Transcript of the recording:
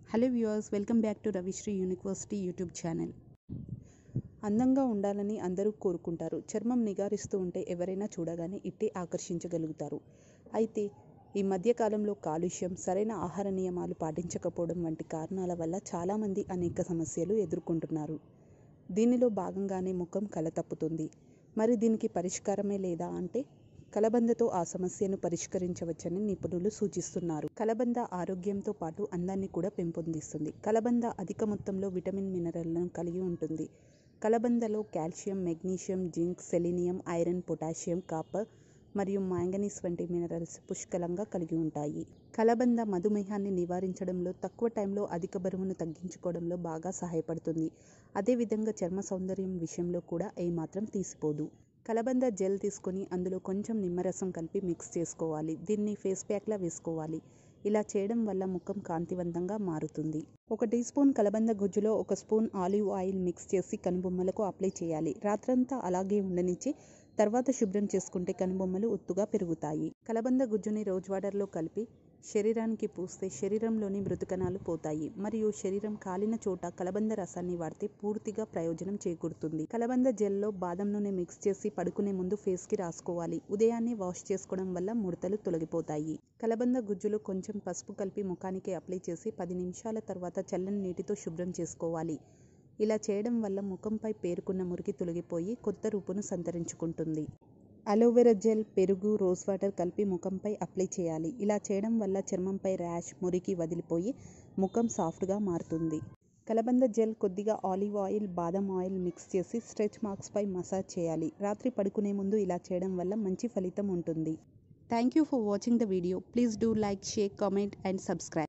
hello viewers welcome back to Ravishri university YouTube channel అందంగా ఉండాలని అందరూ కోరుకుంటారు చర్మం నిగారిస్తూ ఉంటే ఎవరైనా చూడగానే ఇట్టే ఆకర్షించగలుగుతారు అయితే ఈ మధ్యకాలంలో కాలుష్యం సరైన ఆహార నియమాలు పాటించకపోవడం వంటి కారణాల వల్ల చాలామంది అనేక సమస్యలు ఎదుర్కొంటున్నారు దీనిలో భాగంగానే ముఖం కలతప్పుతుంది మరి దీనికి పరిష్కారమే లేదా అంటే కలబందతో ఆ సమస్యను పరిష్కరించవచ్చని నిపుణులు సూచిస్తున్నారు కలబంద ఆరోగ్యంతో పాటు అందాన్ని కూడా పెంపొందిస్తుంది కలబంద అధిక మొత్తంలో విటమిన్ మినరల్లను కలిగి ఉంటుంది కలబందలో calcium magnesium zinc selenium iron potassium copper మరియు మ్యాంగనీస్ వంటి మినరల్స్ పుష్కలంగా కలిగి ఉంటాయి కలబంద మధుమేహాన్ని నివారించడంలో తక్కువ టైంలో అధిక బరువును తగ్గించుకోవడంలో బాగా సహాయపడుతుంది అదేవిధంగా చర్మ సౌందర్యం విషయంలో కూడా ఏమాత్రం తీసిపోదు కలబంద జెల్ తీసుకొని అందులో కొంచెం నిమ్మరసం కలిపి మిక్స్ చేసుకోవాలి దీన్ని ఫేస్ ప్యాక్లా వేసుకోవాలి ఇలా చేయడం వల్ల ముఖం కాంతివంతంగా మారుతుంది ఒక టీ స్పూన్ కలబంద గుజ్జులో ఒక స్పూన్ ఆలివ్ ఆయిల్ మిక్స్ చేసి కనుబొమ్మలకు అప్లై చేయాలి రాత్రంతా అలాగే ఉండనిచ్చి తర్వాత శుభ్రం చేసుకుంటే కనుబొమ్మలు ఒత్తుగా పెరుగుతాయి కలబంద గుజ్జుని రోజ్ వాటర్లో కలిపి శరీరానికి పూస్తే శరీరంలోని మృదుకణాలు పోతాయి మరియు శరీరం కాలిన చోట కలబంద రసాన్ని వాడితే పూర్తిగా ప్రయోజనం చేకూరుతుంది కలబంద జెల్లో బాదం నూనె మిక్స్ చేసి పడుకునే ముందు ఫేస్కి రాసుకోవాలి ఉదయాన్నే వాష్ చేసుకోవడం వల్ల ముడతలు తొలగిపోతాయి కలబంద గుజ్జులో కొంచెం పసుపు కలిపి ముఖానికి అప్లై చేసి పది నిమిషాల తర్వాత చల్లని నీటితో శుభ్రం చేసుకోవాలి ఇలా చేయడం వల్ల ముఖంపై పేరుకున్న మురికి తొలగిపోయి కొత్త రూపును సంతరించుకుంటుంది అలోవెరా జెల్ పెరుగు రోజ్ వాటర్ కలిపి ముఖంపై అప్లై చేయాలి ఇలా చేయడం వల్ల చర్మంపై ర్యాష్ మురికి వదిలిపోయి ముఖం సాఫ్ట్గా మారుతుంది కలబంద జెల్ కొద్దిగా ఆలివ్ ఆయిల్ బాదం ఆయిల్ మిక్స్ చేసి స్ట్రెచ్ మార్క్స్పై మసాజ్ చేయాలి రాత్రి పడుకునే ముందు ఇలా చేయడం వల్ల మంచి ఫలితం ఉంటుంది thank you for watching the video please do like share comment and subscribe